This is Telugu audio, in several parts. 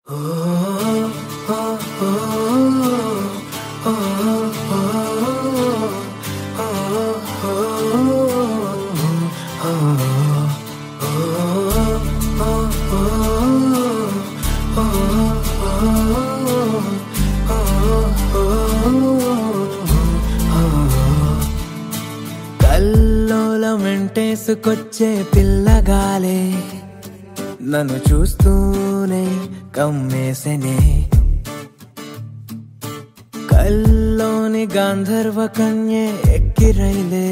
కల్లోలమెంటేసుకొచ్చే పిల్లగాలే నన్ను చూస్తూనే కమ్మేసనే కల్లోని గాంధర్వ కన్యే ఎక్కిరైలే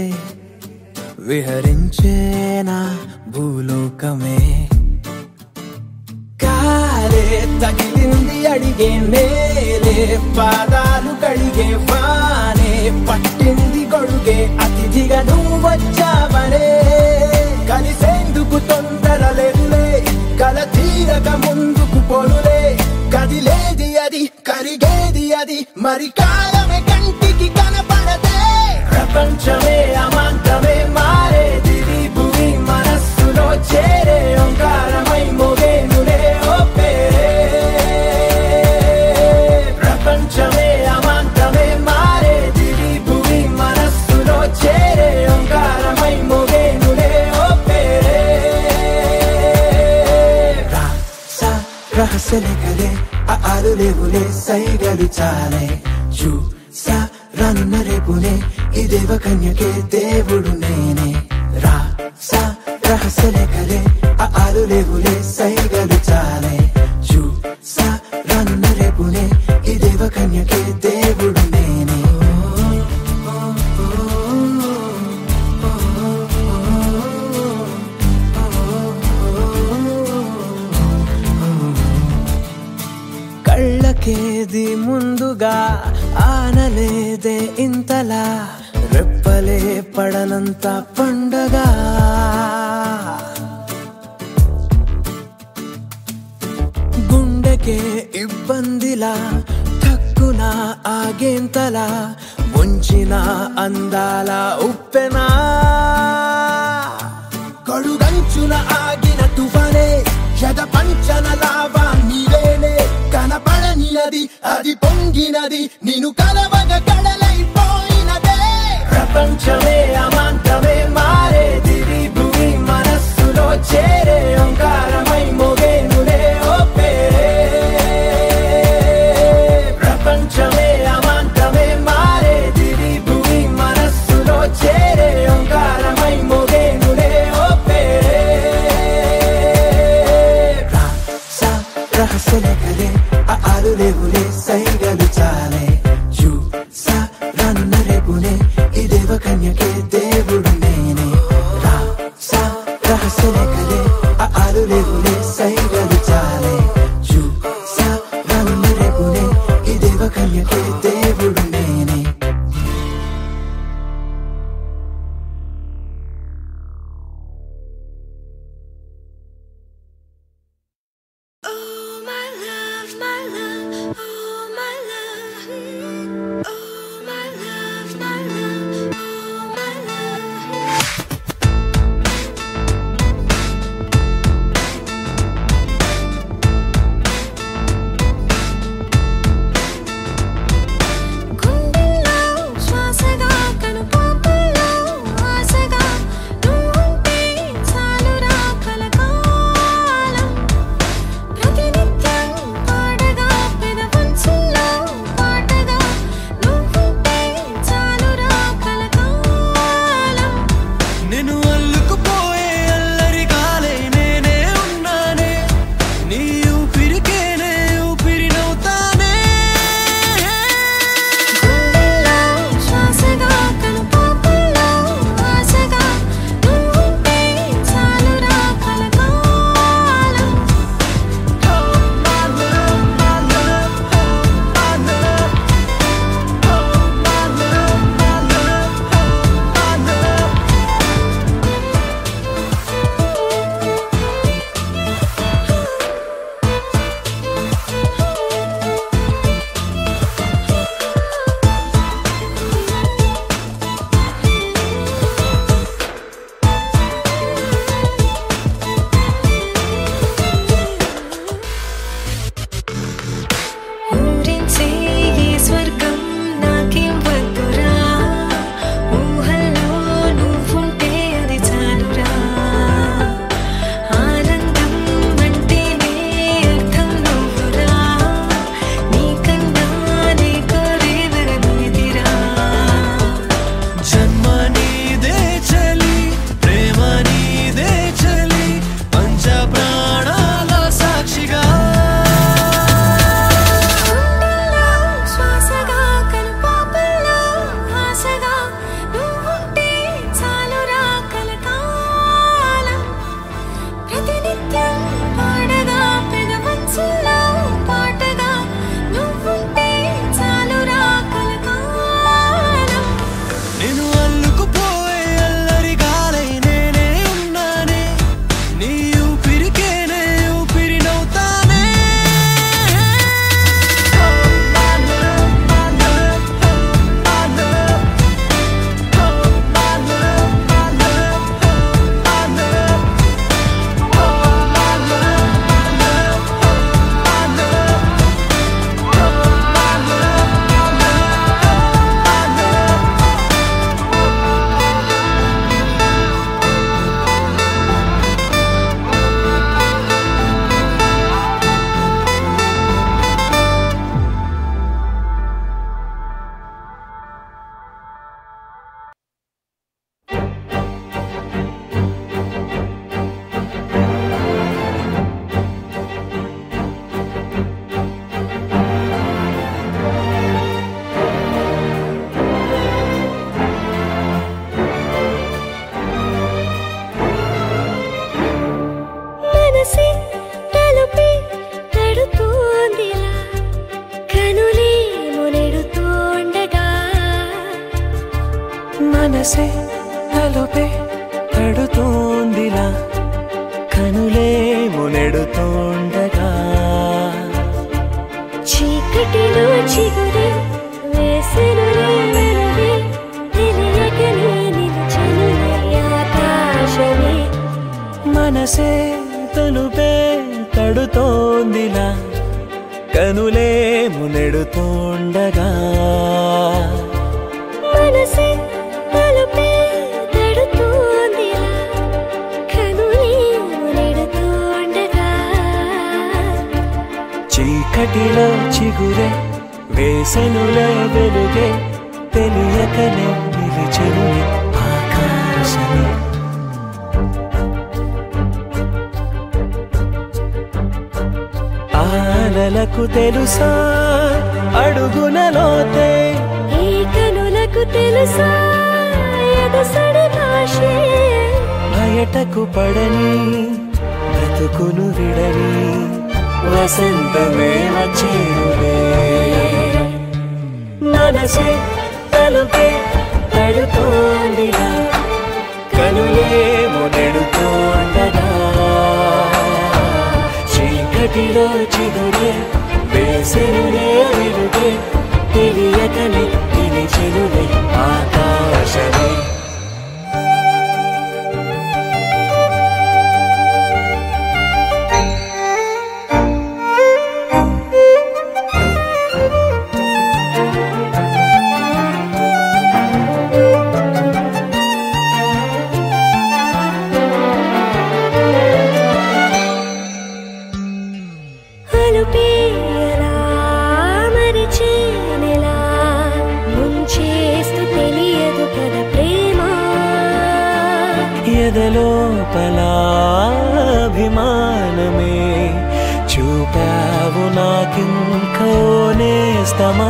విహరించేనా భూలోకమే కాలే తగిలింది అడిగే నేలే పాదాలు కడిగే వానే పట్టింది గొడుగే అతిథిగా నువ్వు వచ్చావనే కలిసేందుకు తొందర లేదులే కల తీరక ముందుకు పొలులే కదిలేది అది కరిగేది అది మరి కాలమే కంటికి కనపడదే ప్రపంచమే అమాంతమే మారేది భూమి మనస్సులో చేరే ఓంకారమై మోగేనులే ఓ పేరే ప్రపంచమే అమాంతమే మారేది భూమి మనస్సులో చేరే ఓంకారమై మోగేనులే ఓ పేరే రా సా రహస్యలే కలే ఆ ఆలు లేవులే సైగలు చాలే చూ సా రానున్న రేపునే ఈ దేవ కన్యకే దేవుడు నేనే రా సా రహస్యలే కలే ఆ ఆలు లేవులే సైగలు చాలే చూ సా రానున్న రేపునే ఈ దేవ కన్యకే దేవుడు నేనే కళ్ళకేది ముందుగా ఆనలేదే ఇంతలా రెప్పలే పడనంత పండగ గుండెకే ఇబ్బందిలా తక్కున ఆగేంతలా ముంచిన అందాల ఉప్పెనా కడుగంచున ఆగిన తుఫానే యద పంచన లావా నీవేనే కనపడని అది అది పొంగినది నిన్ను కలవగ కడలైపోయినదే ప్రపంచమే అమాంతమే మారేది భూమి మనస్సులో చేరే ఓంకారమై మోగేనులే ఓ పేరే ప్రపంచమే అమాంతమే మారేది భూమి మనస్సులో చేరే ఓంకారమై మోగేనులే ఓ పేరే రా సా రహస్యలే కలే ఆ ఆలు లేవులే సైగలు చాలే చూ సా రానున్న రేపునే ఈ దేవ కన్యకే దేవుడు నేనే రా సా రహస్యలే కలే ఆ ఆలు లేవులే సైగలు చాలే చూ సా రానున్న రేపునే ఈ దేవ కన్యకే దేవుడు నేనే Oh my love, my love, oh my love. మనసే తలుపే తడుతోందిలా కనులే మునెడుతోండగా చీకటిలో చిగురే వేసెనులే వెలుగే తెలియకనే నిలిచెనులే ఆకాశమే మనసే తలుపే తడుతోందిలా కనులే మునెడుతోండగా మనసే తలుపే తడుతోందిలా కనులే నెడుతోండగా చీకటిలో చిగురే వేసెనుల వెలుగే తెలియకనే నిలిచెను ఆకాశమే ఆలలకు తెలుసా అడుగునలోతే ఈ కనులకు తెలుసా ఎదసడి భాషే బయటకు పడని బ్రతుకును విడని వసంతమే వచ్చేరులే మనసే తలుపే తడుతోందిలా కనులే మొదడుతోండగా చీకటిలో చిగురే వేసెనులే వెలుగే తెలియకని నిలిచెనులే ఆకాశమే అలుపేయలా మరిచేనెలా ముంచేస్తూ తెలియదు కదా ప్రేమ ఎదలోపలా అభిమానమే చూపావు నాకింకో నేస్తమా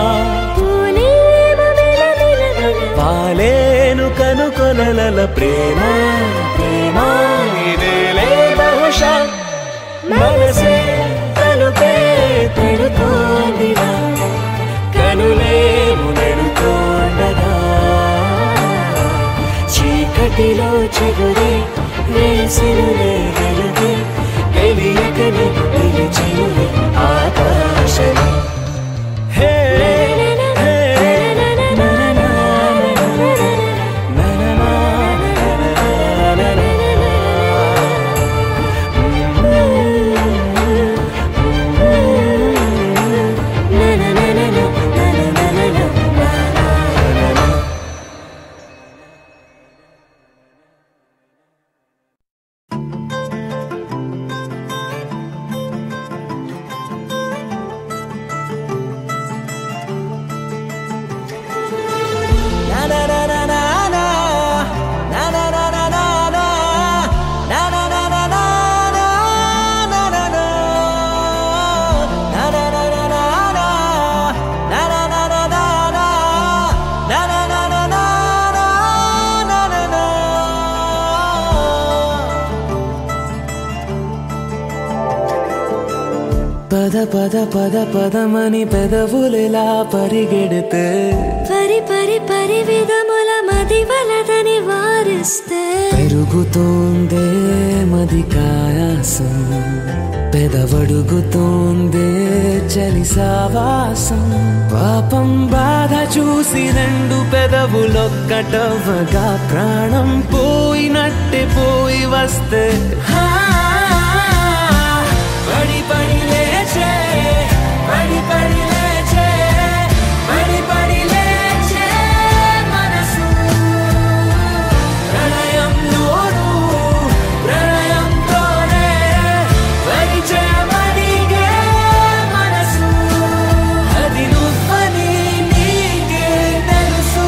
పూలేమ మెలమెలమెల పాలేను కనుకొనల ప్రేమ ప్రేమ ఇదేలే బహుశా మనసే తలుపే తడుతోందిరా కనులే మునెడుతోండగా చీకటిలో చిగురే వేసినులే వెలుగే తెలియకని నిలిచినులే ఆకాశమే హే హే నా నా పద పద పద పదమని పెదవులెలా పరిగెడితే పరి పరి పరి విధముల మది వలదని వారిస్తే పెరుగుతోందే మది కాయాసం పెదవడుగుతోందే చలి సావాసం పాపం బాధ చూసి రెండు పెదవులొక్కటవ్వగా ప్రాణం పోయినట్టే పోయి వస్తే హా, పడి పడి లేచే పడి పడి లేచే పడి పడి లేచే మనసు ప్రణయంలోను ప్రణయంతోనే పరిచయమడిగే మనసు అది నువ్వని నీకే తెలుసు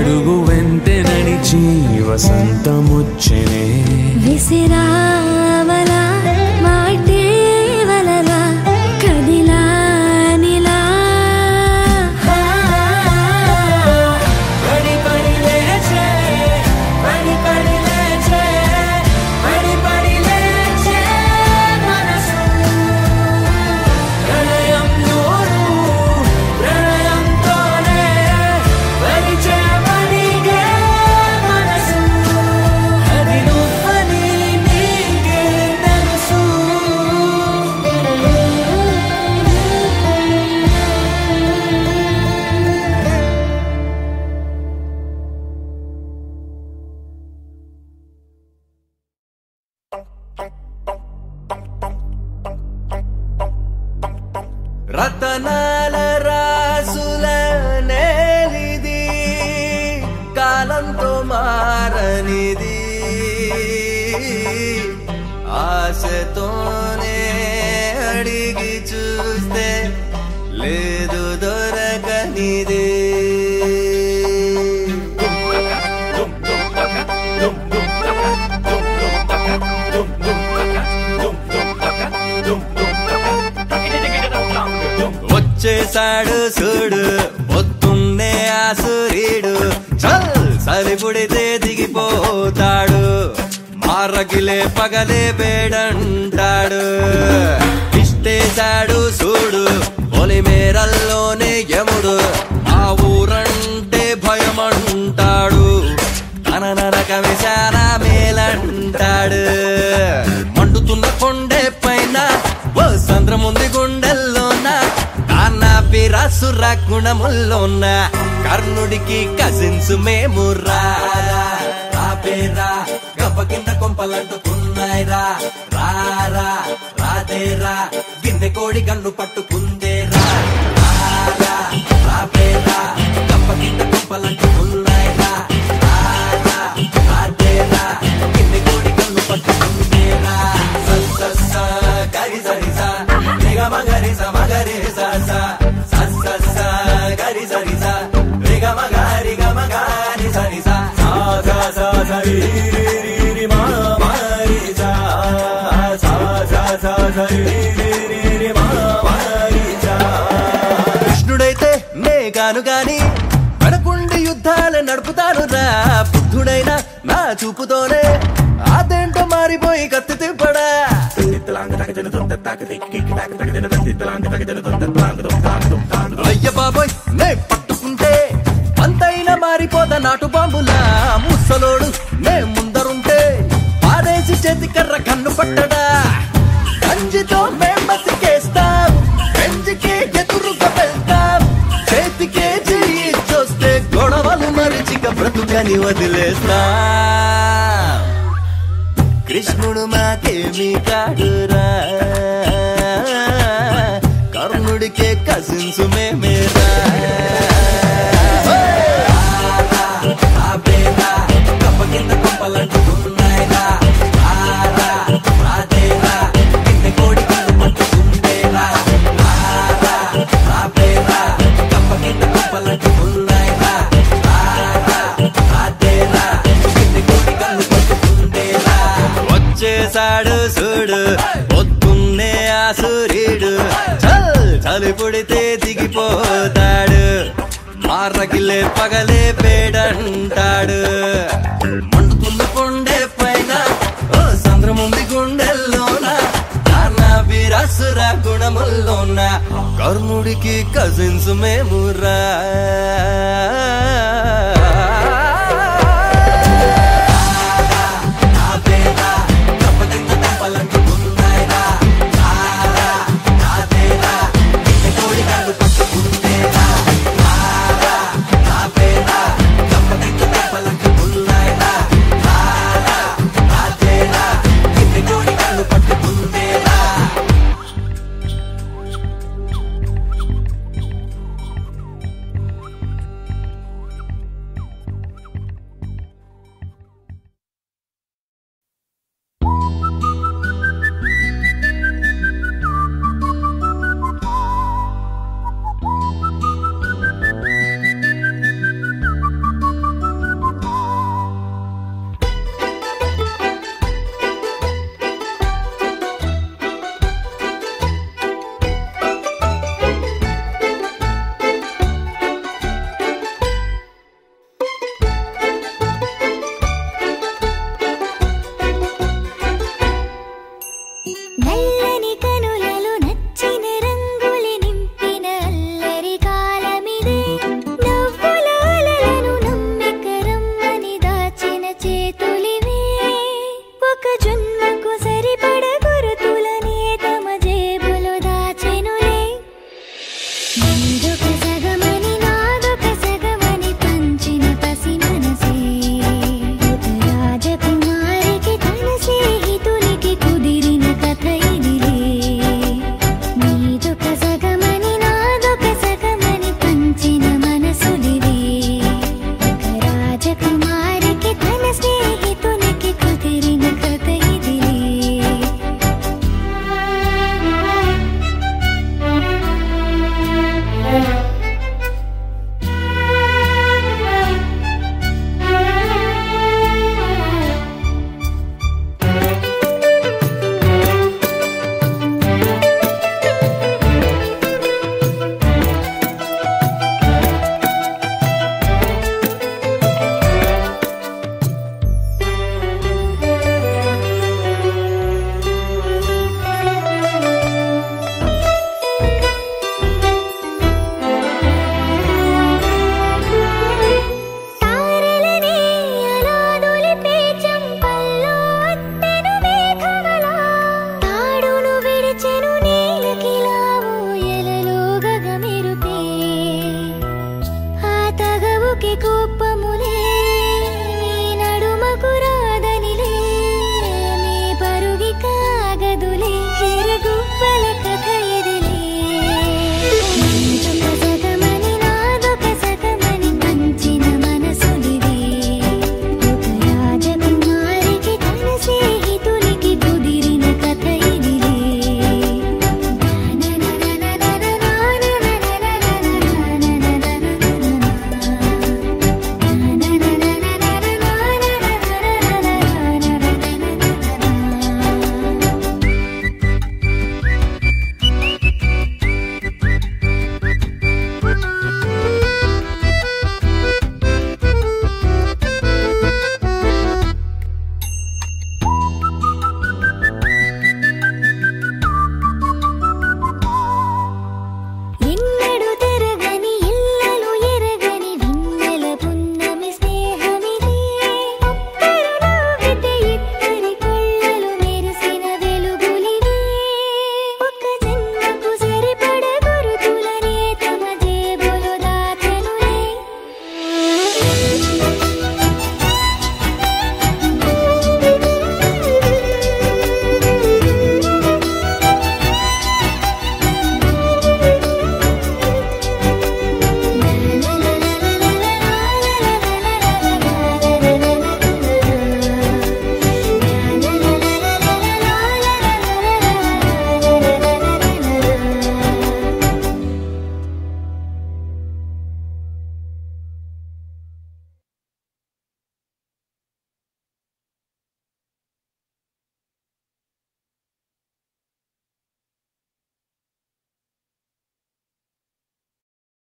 అడుగు వెంటే నడిచి వసంతముచ్చనే విసిరావలా మాటే వలలా కదిలా నిలా పడి పడి లేచే పడి పడి లేచే పడి పడి లేచే మనసు ప్రణయం నూరు ప్రణయంతోనే పరిచే పడిగే మనసు అది నువ్వని నీకే తెలుసు రతనాల రాసుల నేలిది కాలంతో మారనిది ఆశతోనే అడిగి చూస్తే లేదు దొరకనిది వచ్చేసాడు చూడు పొద్దున్నే ఆ సూర్యుడు చల్ సరిపుడితే దిగిపోతాడు మారగిలే పగలే వేడంటాడు ఇష్టేశాడు చూడు పొలిమేరల్లోనే యముడు ఆ ఊరంటే భయమంటాడు తన నరక విశాల మేలంటాడు మండుతున్న కొండే పైన ఓ సంద్రముంది గుండెల్లోన కాన్నాపి రాసుర గుణముల్లోన కర్ణుడికి కజిన్స్ మేము రారా రాపేరా గబ్బ కింద కొంపలంటుకున్నాయిరా రారా రాదేరా గిన్నె కోడి గన్ను పట్టుకుందేరా రారా రాపేరా గబ్బ కింద కొంపలంటుకున్నాయిరా రారా రాదేరా గిన్నె కోడి గన్ను పట్టుకుందేరా స స స గరి సరి స నిగ మగరి స మగరి స స స స స గరి సరి స నిగ మగరి గ మగరి సరి స స స స సరి రి రి రి మా మరి స స స స సరి రి రి రి మా మరి స కృష్ణుడైతే నే కాను గాని వెనకుండి యుద్ధాలు నడుపుతాను రా బుద్ధుడైనా నా చూపుతోనే అదేంటో మారిపోయి కత్తి తిప్పడా అయ్య బాబోయ్ నే పట్టుకుంటే అంతైనా మారిపోతా నాటు బాంబులా ముసలోడు నే ముందరుంటే పారేసి చేతి కర్ర కన్ను పట్టడా కంజితో మేం బతికేస్తాం పెంజికే ఎదురుగా వెళ్తాం చేతికే చెయ్యి చూస్తే గొడవలు మరిచిక బ్రతుకని వదిలేస్తాం కృష్ణుడు మాకేమి కాడురా కర్ణుడికే కజిన్స్ మేమేరా వచ్చేసాడు చూడు పొద్దున్నే ఆ సూర్యుడు చల్ చలి పుడితే దిగిపోతాడు మారగిలే పగలే పేడంటాడు మండుతున్న కొండే పైన ఓ సంద్రముంది గుండెల్లోన వీరసుర గుణముల్లోన కర్ణుడికి కజిన్స్ మేమురా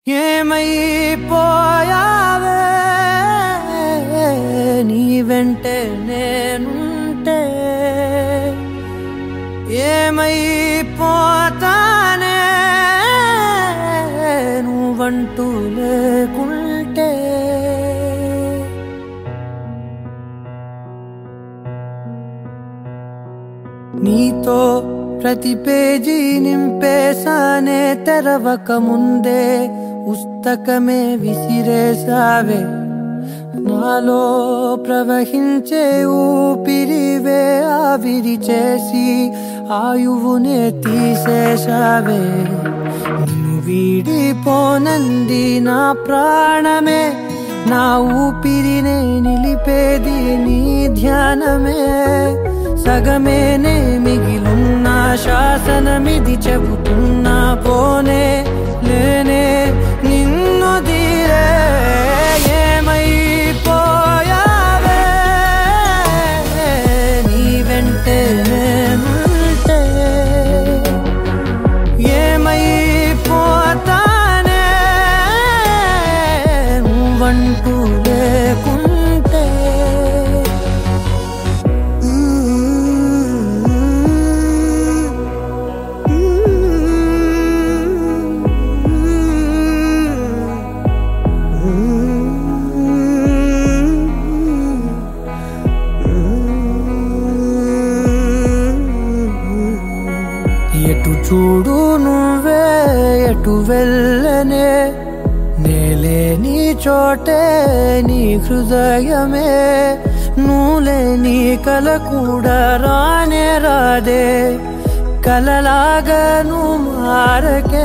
ఏమైపోయావే నీ వెంటే నేనుంటే ఏమైపోతానే నువ్వంటూ లేకుంటే నీతో ప్రతి పేజీ నింపేశానే తెరవక ముందే పుస్తకమే విసిరేసావే నాలో ప్రవహించే ఊపిరివే ఆవిరి చేసి ఆయువునే తీసేశావే నిన్ను వీడిపోనంది నా ప్రాణమే నా ఊపిరినే నిలిపేది నీ ధ్యానమే సగమేనే మిగిలున్న శాసనమిది చెబుతున్నా పోనే లేనే నిన్ను తీరే ఏమైపోయావే నీ వెంటే నేనుంటే ఏమైపోతానే నువ్వంటూ లేకుంటే ఎటు చూడు నువ్వే ఎటు వెళ్ళనే నేలే నీ చోటే నీ హృదయమే నువ్వులే నీ కల కూడా రానే రాదే కలలాగా నువ్వు మారకే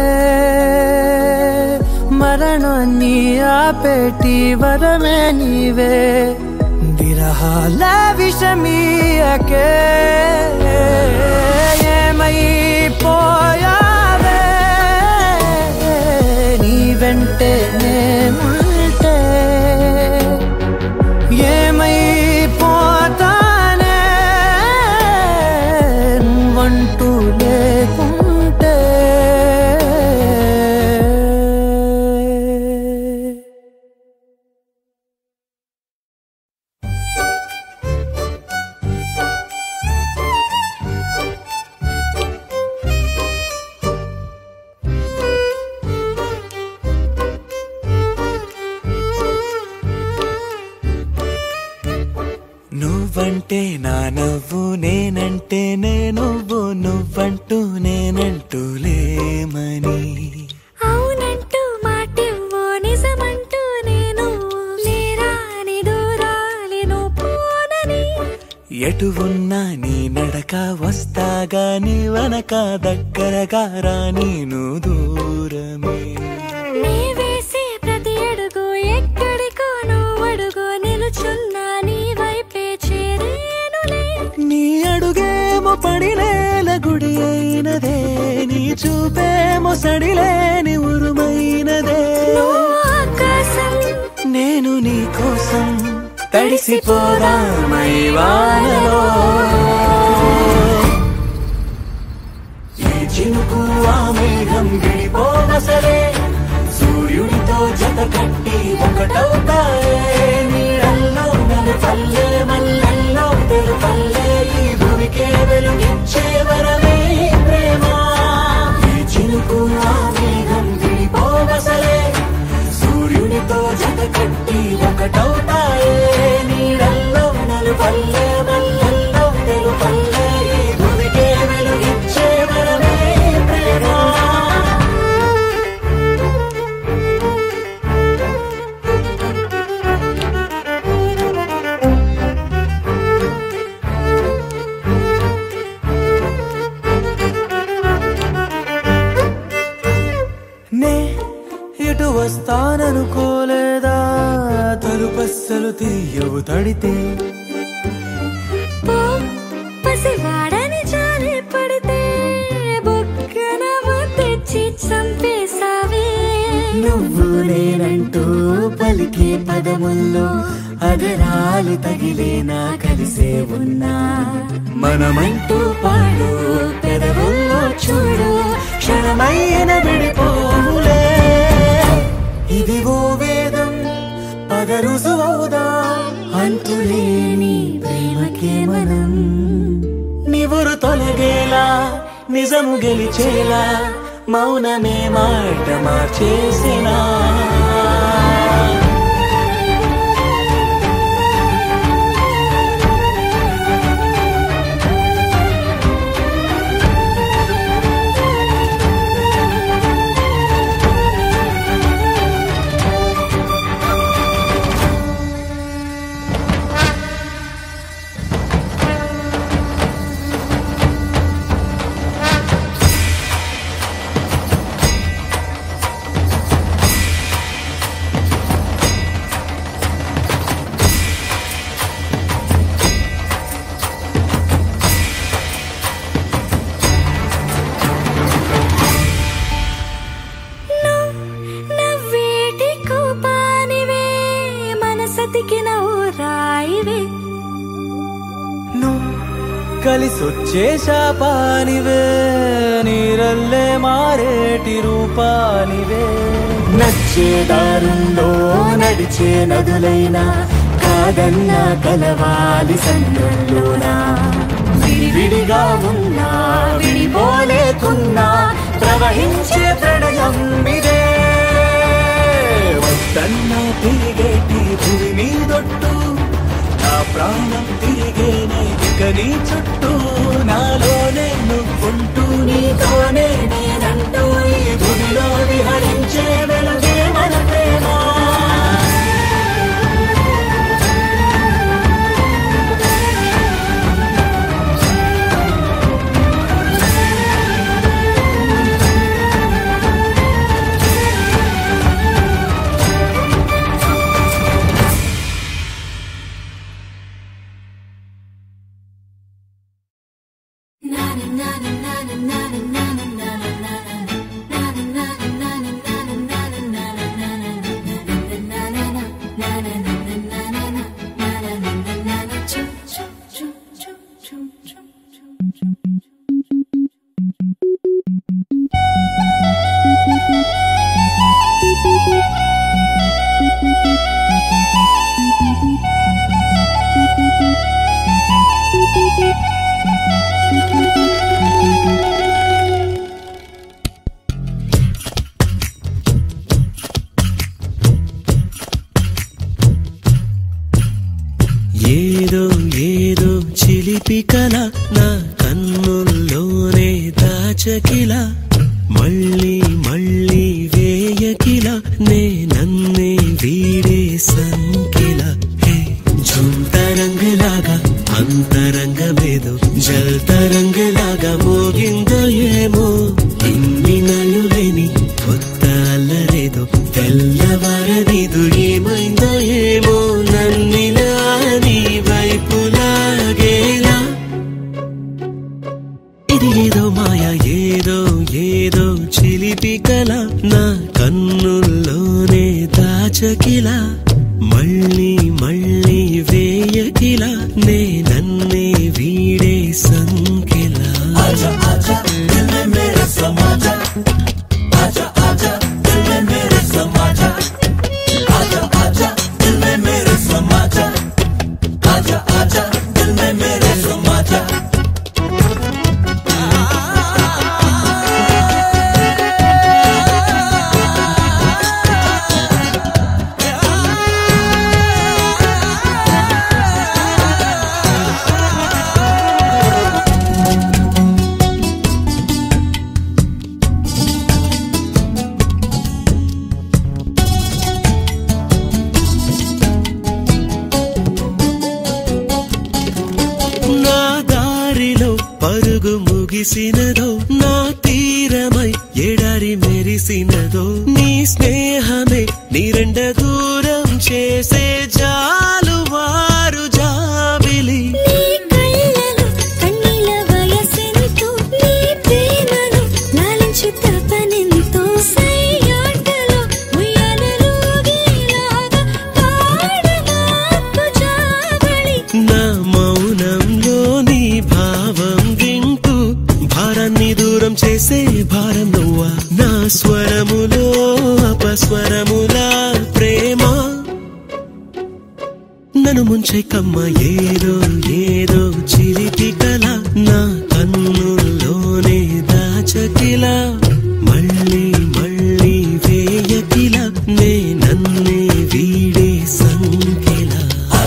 మరణాన్ని ఆపేటి వరమే నీవే విరహాల విషమీయకే ఏమైపోయావే నీ వెంటే నేనుంటే ఏమైపోతానే నువ్వంటూ లేకుంటే నువ్వంటే నా నవ్వు నేనంటే నే నువ్వు నువ్వంటూ నేనంటూ లేమని అవునంటూ మాటివ్వు నిజమంటూ నేను లేరాని దూరాలి పోనని ఎటు ఉన్నా నీ నడక వస్తాగా నీ వనక దగ్గరగా రాని నువ్వు దూరమే నీ వేసే ప్రతి అడుగు ఎక్కడికో నువ్వు అడుగు నిలుచున్నా నీ వైపే చేరేనులే నీ అడుగేమో పడినేల గుడి అయినదే నీ చూపేమో సడిలేని ఉరుమైనదే నువ్వు ఆకాశం నేను నీ కోసం తడిసిపోదామై వానలో ఈ చినుకు ఆ మేఘం విడిపోవసలే సూర్యుడితో జత కట్టి ఒకటవుతాయే నీడల్లో నలు పల్లె మల్లెల్లో తెలుపల్లే ఈ భూమికే వెలుగిచ్చే వరమే ఈ ప్రేమ ఈ చినుకు ఆ మేఘం విడిపోవసలే సూర్యుడితో జత కట్టి ఒకటవుతాయే నీడల్లో నలు పల్లె మల్లెల్లో తెలుపల్లే ఈ భూమికే వెలుగిచ్చే వరమే ఈ ప్రేమ నే ఇటు వస్తాననుకోలేదా తలుపస్సలు తీయవు తడితే పో పసివాడని జారి పడితే బొక్కన తెచ్చి చంపేశావే నువ్వు నేనంటూ పలికే పదముల్లో అగరాలు తగిలేనా కలిసే ఉన్నా మనమంటూ పాడు పెదవుల్లో చూడు క్షణమైన విడిపోలే ఇది ఓ వేదం పదరుసువౌదా అంతులేని ప్రేమకే మనం నివురు తొలగేలా నిజము గెలిచేలా మౌనమే మాట మార్చేసినా నవ్వేటి కోపానివే మనసతికిన ఓ రాయివే నువ్వు కలిసొచ్చే శాపానివే నీరల్లే మారేటి రూపానివే నచ్చే దారుల్లో నడిచే నదులైనా కాదన్న కలవాలి సంద్రంలోనా విడివిడిగా ఉన్నా విడిపోలేకున్నా ప్రవహించే ప్రణయం ఇదే వద్దన్నా తిరిగేటి భూమి మీదొట్టు నా ప్రాణం తిరిగేనే ఇక నీ చుట్టూ నాలోనే నువ్వుంటూ నీతోనే నేనంటూ ఈ భూమిలో విహరించే వెలుగే మన ప్రేమ ఏదో ఏదో చిలిపి కల నా కన్నుల్లోనే దాచకిల మళ్ళీ మళ్ళీ వేయకిల నే నన్నే వీడే సంకిల హే జుంతరంగులాగా అంతరంగమేదో జల్తరంగులాగా మోగిందో ఏమో ఇన్ని నలులేని కొత్త అల్లరేదో తెల్లవారనిదు ఏమైందో ఏమో నన్నిలా నీ వైపు లాగేలా ఇది ఏదో మాయ ఏదో ఏదో చిలిపి కల నా కన్నుల్లోనే దాచకిలా మళ్ళీ మళ్ళీ వేయకిలా నే నన్నే వీడే సంకిలా నా దారిలో పరుగు ముగిసినదో నా తీరమై ఎడారి మెరిసినదో నీ స్నేహమే నిరండ దూరం చేసే జాలు వారు జాబిలి నీ కళ్ళలో కన్నీల వయసెంతో నీ ప్రేమను లాలించు తపనెంతో సయ్యాటలో ఉయ్యాలలోగేలాగా పాడమాకు జాబిలి నా మౌనంలో నీ భావం వింటూ భారాన్ని దూరం చేసే భారం నువ్వా నా స్వరములో అపస్వరములా నన్ను ముంచే కమ్మ ఏదో ఏదో చిలిపి కల నా కన్నుల్లోనే దాచకిలా మళ్ళీ మళ్ళీ వేయకిలా నే నన్నే వీడే సంఖ్యలా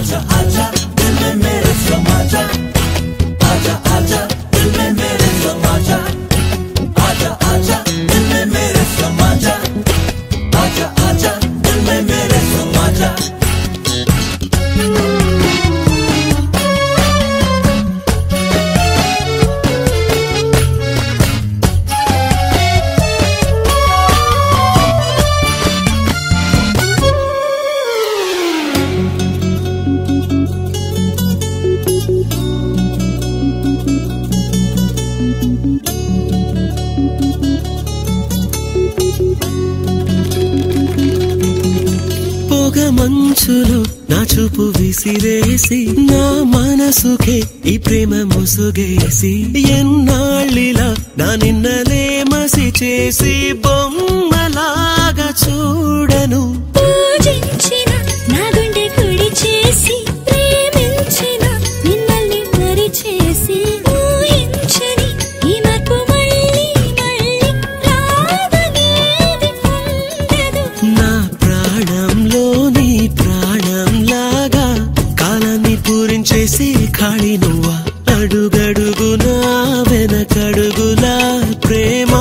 పొగ మంచులో నా చూపు విసిరేసి నా మనసుకే ఈ ప్రేమ ముసుగేసి ఎన్నాళ్ళిలా నా నిన్నలే మసి చేసి బొమ్మలాగా చూడను పూజించిన నా గుండె కుడి చేసి ప్రేమించిన నిన్నల్ని మరి చేసి ఊహించని ఈ మార్పు మళ్ళీ మళ్ళీ రాదనేది ఉండదు నా ప్రాణంలో నీ ప్రాణంలాగా కాలాన్ని పూరించేసి ఖాళీ నువ్వా అడుగడుగునా వెనకడుగులా ప్రేమ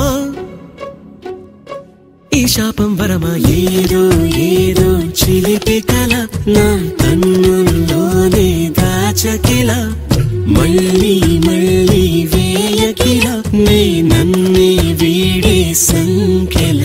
ఈ శాపం వరమా ఏదో ఏదో చిలిపి కల నా కన్నుల్లోనే దాచకిలా మళ్ళీ మళ్ళీ వేయకిలా నే నన్నే వీడే సంఖ్యల